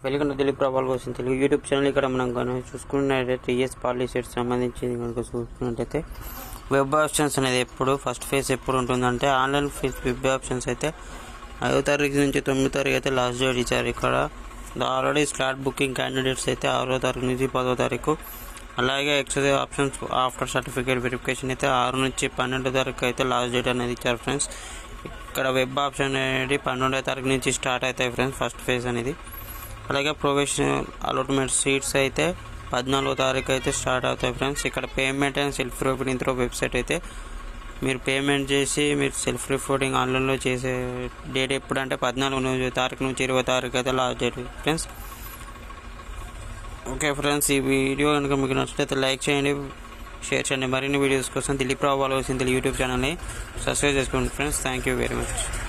welcome to Dilip ప్రభాల్ కోసం Telugu YouTube channel ఇక్కడ మనం కనుక చూసుకున్నట్టయితే టీఎస్ పాలిసెట్ సంబంధించి కనుక చూసుకున్నట్టయితే వెబ్ ఆప్షన్స్ అనేది ఎప్పుడు ఫస్ట్ ఫేజ్ ఎప్పుడు ఉంటుందంటే ఆన్లైన్ ఫీజ్ వెబ్ ఆప్షన్స్ అయితే ఐదో తారీఖు నుంచి తొమ్మిదో తారీఖు అయితే లాస్ట్ డేట్ ఇచ్చారు ఇక్కడ ఆల్రెడీ స్లాట్ బుకింగ్ క్యాండిడేట్స్ అయితే ఆరో తారీఖు నుంచి పదో తారీఖు అలాగే extra options after certificate verification అయితే ఆరు నుంచి పన్నెండో తారీఖు అయితే లాస్ట్ డేట్ అనేది ఇచ్చారు ఫ్రెండ్స్ ఇక్కడ వెబ్ ఆప్షన్ అనేది పన్నెండో తారీఖు నుంచి స్టార్ట్ అవుతాయి ఫ్రెండ్స్ ఫస్ట్ ఫేజ్ అనేది అలాగే ప్రొఫెషనల్ అలాట్మెంట్ సీట్స్ అయితే పద్నాలుగో తారీఖు అయితే స్టార్ట్ అవుతాయి ఫ్రెండ్స్ ఇక్కడ payment and self reporting through website అయితే మీరు పేమెంట్ చేసి మీరు సెల్ఫ్ రిపోర్టింగ్ ఆన్లైన్లో చేసే డేట్ ఎప్పుడంటే పద్నాలుగు నుంచి తారీఖు నుంచి ఇరవై తారీఖు అయితే last date friends okay friends ఈ వీడియో కనుక మీకు నచ్చినట్లయితే లైక్ చేయండి షేర్ చేయండి మరిన్ని వీడియోస్ కోసం దిలీప్ రావు వాళ్ళ యూట్యూబ్ ఛానల్ని సబ్స్క్రైబ్ చేసుకోండి friends thank you very much